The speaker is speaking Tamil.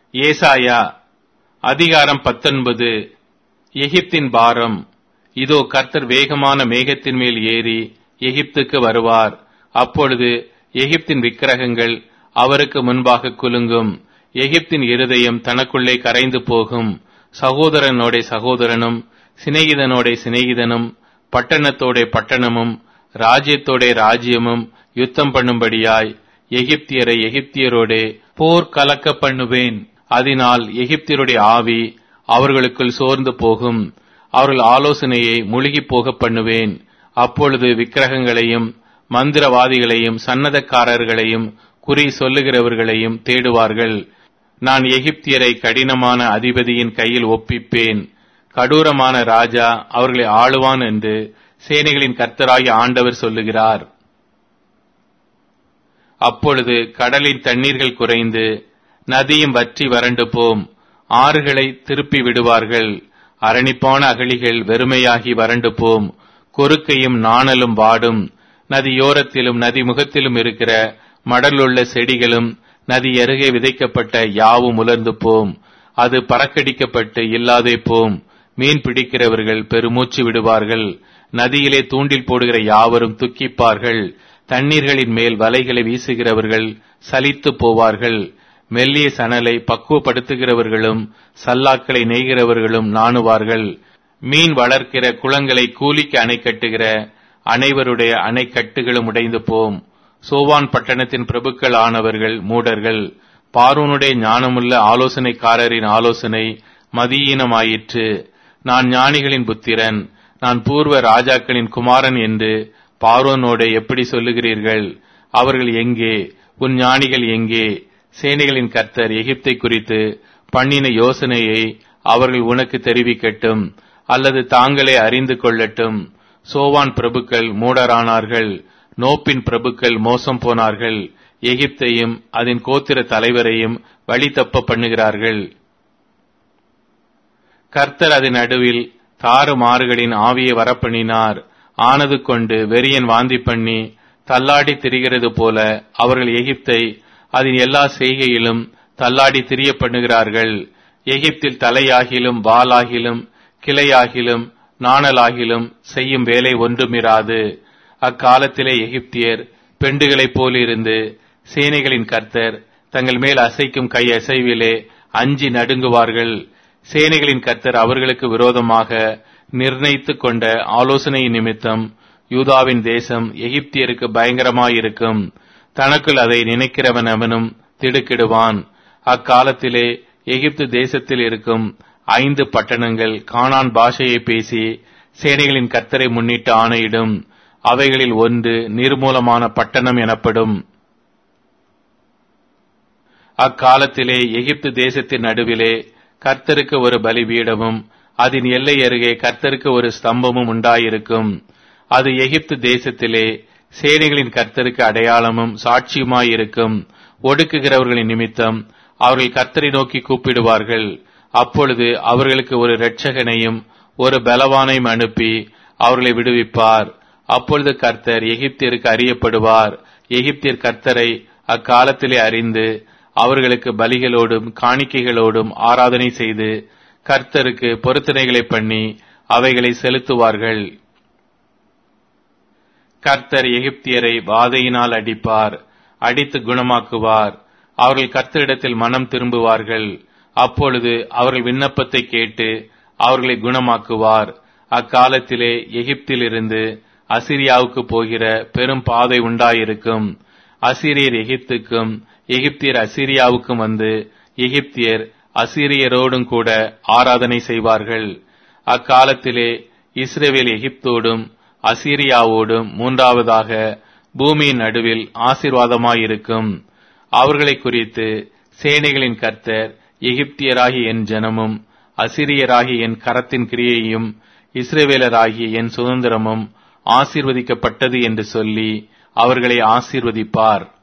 ஏசாயா அதிகாரம் பத்தொன்பது எகிப்தின் பாரம் இதோ கர்த்தர் வேகமான மேகத்தின் மேல் ஏறி எகிப்துக்கு வருவார் அப்பொழுது எகிப்தின் விக்கிரகங்கள் அவருக்கு முன்பாக குலுங்கும் எகிப்தின் இருதயம் தனக்குள்ளே கரைந்து போகும் சகோதரனோட சகோதரனும் சிநேகிதனோட சிநேகிதனும் பட்டணத்தோட பட்டணமும் ராஜ்யத்தோட ராஜ்யமும் யுத்தம் பண்ணும்படியாய் எகிப்தியரை எகிப்தியரோடே போர் கலக்க பண்ணுவேன் அதனால் எகிப்தியருடைய ஆவி அவர்களுக்குள் சோர்ந்து போகும் அவர்கள் ஆலோசனையை முழுகி போக பண்ணுவேன் அப்பொழுது விக்கிரகங்களையும் மந்திரவாதிகளையும் சன்னதக்காரர்களையும் குறி சொல்லுகிறவர்களையும் தேடுவார்கள் நான் எகிப்தியரை கடினமான அதிபதியின் கையில் ஒப்பிப்பேன் கடூரமான ராஜா அவர்களை ஆளுவான் என்று சேனைகளின் கர்த்தராகிய ஆண்டவர் சொல்லுகிறார் அப்பொழுது கடலின் தண்ணீர்கள் குறைந்து நதியும் வற்றி வறண்டு போம் ஆறுகளை திருப்பி விடுவார்கள் அரணிப்பான அகழிகள் வெறுமையாகி வறண்டு போம் கொறுக்கையும் நாணலும் வாடும் நதியோரத்திலும் நதி முகத்திலும் இருக்கிற மடலுள்ள செடிகளும் நதி அருகே விதைக்கப்பட்ட யாவும் உலர்ந்து போம் அது பறக்கடிக்கப்பட்டு இல்லாதே போம் மீன் பிடிக்கிறவர்கள் பெருமூச்சு விடுவார்கள் நதியிலே தூண்டில் போடுகிற யாவரும் துக்கிப்பார்கள் தண்ணீர்களின் மேல் வலைகளை வீசுகிறவர்கள் சலித்து போவார்கள் மெல்லிய சணலை பக்குவப்படுத்துகிறவர்களும் சல்லாக்களை நெய்கிறவர்களும் நாணுவார்கள் மீன் வளர்க்கிற குளங்களை கூலிக்கு அணை கட்டுகிற அனைவருடைய அணைக்கட்டுகளும் உடைந்து போம் சோவான் பட்டணத்தின் பிரபுக்கள் ஆனவர்கள் மூடர்கள் பார்வனுடைய ஞானமுள்ள ஆலோசனைக்காரரின் ஆலோசனை மதியீனமாயிற்று நான் ஞானிகளின் புத்திரன் நான் பூர்வ ராஜாக்களின் குமாரன் என்று பார்வோனோட எப்படி சொல்லுகிறீர்கள் அவர்கள் எங்கே உன் ஞானிகள் எங்கே சேனைகளின் கர்த்தர் எகிப்தை குறித்து பண்ணின யோசனையை அவர்கள் உனக்கு தெரிவிக்கட்டும் அல்லது தாங்களே அறிந்து கொள்ளட்டும் சோவான் பிரபுக்கள் மூடரானார்கள் நோப்பின் பிரபுக்கள் மோசம் போனார்கள் எகிப்தையும் அதன் கோத்திர தலைவரையும் வழி தப்ப பண்ணுகிறார்கள் கர்த்தர் அதன் நடுவில் தாறுமாறுகளின் ஆவியை வரப்பண்ணினார் ஆனது கொண்டு வெறியன் வாந்தி பண்ணி தள்ளாடி திரிகிறது போல அவர்கள் எகிப்தை அதன் எல்லா செய்கையிலும் தள்ளாடி திரிய பண்ணுகிறார்கள் எகிப்தில் தலையாகிலும் வாலாகிலும் கிளையாகிலும் நாணலாகிலும் செய்யும் வேலை ஒன்றுமிராது அக்காலத்திலே எகிப்தியர் பெண்டுகளைப் போலிருந்து சேனைகளின் கர்த்தர் தங்கள் மேல் அசைக்கும் கை அசைவிலே அஞ்சி நடுங்குவார்கள் சேனைகளின் கர்த்தர் அவர்களுக்கு விரோதமாக நிர்ணயித்துக் கொண்ட ஆலோசனை நிமித்தம் யூதாவின் தேசம் எகிப்தியருக்கு பயங்கரமாயிருக்கும் தனக்குள் அதை நினைக்கிறவன் அவனும் திடுக்கிடுவான் அக்காலத்திலே எகிப்து தேசத்தில் இருக்கும் ஐந்து பட்டணங்கள் கானான் பாஷையை பேசி சேனைகளின் கர்த்தரை முன்னிட்டு ஆணையிடும் அவைகளில் ஒன்று நிர்மூலமான பட்டணம் எனப்படும் அக்காலத்திலே எகிப்து தேசத்தின் நடுவிலே கர்த்தருக்கு ஒரு பலிபீடமும் அதன் எல்லை அருகே கர்த்தருக்கு ஒரு ஸ்தம்பமும் உண்டாயிருக்கும் அது எகிப்து தேசத்திலே சேனைகளின் கர்த்தருக்கு அடையாளமும் சாட்சியுமாயிருக்கும் ஒடுக்குகிறவர்களின் நிமித்தம் அவர்கள் கர்த்தரை நோக்கி கூப்பிடுவார்கள் அப்பொழுது அவர்களுக்கு ஒரு இரட்சகனையும் ஒரு பலவானையும் அனுப்பி அவர்களை விடுவிப்பார் அப்பொழுது கர்த்தர் எகிப்தியருக்கு அறியப்படுவார் எகிப்தியர் கர்த்தரை அக்காலத்திலே அறிந்து அவர்களுக்கு பலிகளோடும் காணிக்கைகளோடும் ஆராதனை செய்து கர்த்தருக்கு பொருத்தனைகளை பண்ணி அவைகளை செலுத்துவார்கள் கர்த்தர் எகிப்தியரை வாதையினால் அடிப்பார் அடித்து குணமாக்குவார் அவர்கள் கர்த்தரிடத்தில் மனம் திரும்புவார்கள் அப்பொழுது அவர்கள் விண்ணப்பத்தை கேட்டு அவர்களை குணமாக்குவார் அக்காலத்திலே எகிப்திலிருந்து அசிரியாவுக்கு போகிற பெரும் பாதை உண்டாயிருக்கும் அசிரியர் எகிப்துக்கும் எகிப்தியர் அசிரியாவுக்கும் வந்து எகிப்தியர் அசிரியரோடும் கூட ஆராதனை செய்வார்கள் அக்காலத்திலே இஸ்ரேவேல் எகிப்தோடும் அசீரியாவோடும் மூன்றாவதாக பூமியின் நடுவில் ஆசிர்வாதமாயிருக்கும் அவர்களை குறித்து சேனைகளின் கர்த்தர் எகிப்தியராகிய என் ஜனமும் அசிரியராகிய என் கரத்தின் கிரியையும் இஸ்ரேவேலராகிய என் சுதந்திரமும் ஆசீர்வதிக்கப்பட்டது என்று சொல்லி அவர்களை ஆசீர்வதிப்பார்